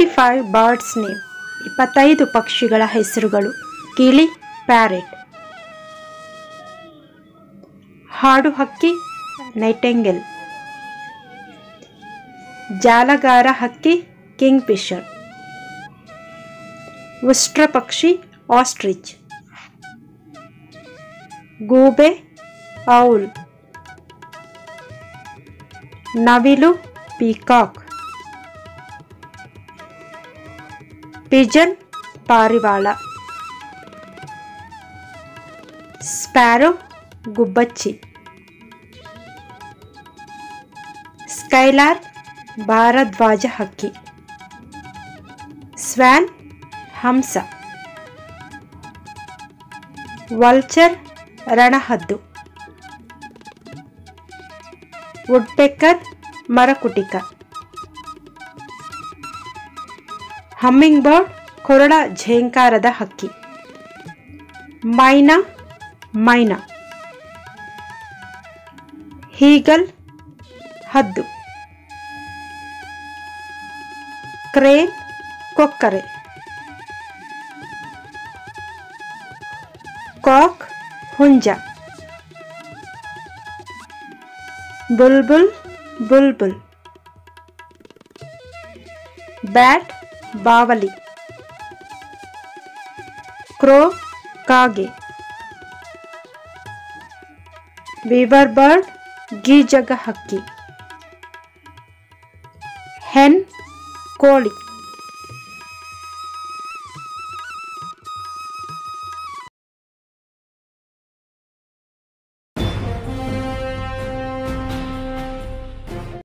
twenty five birds name ಇಪ್ಪತ್ತೈದು ಪಕ್ಷಿಗಳ ಹೆಸರುಗಳು ಗಿಳಿ ಪ್ಯಾರೆಟ್ ಹಾಡು ಹಕ್ಕಿ ನೈಟೆಂಗೆಲ್ ಜಾಲಗಾರ ಹಕ್ಕಿ ಕಿಂಗ್ ಫಿಶರ್ ಉಷ್ಟ್ರ ಪಕ್ಷಿ ಆಸ್ಟ್ರಿಚ್ ಗೂಬೆ ಔಲ್ ನವಿಲು ಪೀಕಾಕ್ ಪಿಜನ್ ಪಾರಿವಾಳ ಸ್ಪ್ಯಾರೋ ಗುಬ್ಬಚ್ಚಿ ಸ್ಕೈಲಾರ್ ಭಾರದ್ವಾಜ ಹಕ್ಕಿ ಸ್ವ್ಯಾನ್ ಹಂಸ ವಲ್ಚರ್ ರಣಹದ್ದು ವುಡ್ಪೆಕ್ಕರ್ ಮರಕುಟಿಕ ಹಮ್ಮಿಂಗ್ ಬರ್ಡ್ ಕೊರಳ ಝೇಂಕಾರದ ಹಕ್ಕಿ ಮೈನಾ ಮೈನಾ ಹೀಗಲ್ ಹದ್ದು ಕ್ರೇನ್ ಕೊಕ್ಕರೆ ಕಾಕ್ ಹುಂಜ ಬುಲ್ಬುಲ್ ಬುಲ್ಬುಲ್ ಬ್ಯಾಟ್ ಬಾವಲಿ ಕ್ರೋ ಕಾಗೆ ವೀವರ್ ಬರ್ಡ್ ಗೀಜಗ ಹಕ್ಕಿ ಹೆನ್ ಕೋಳಿ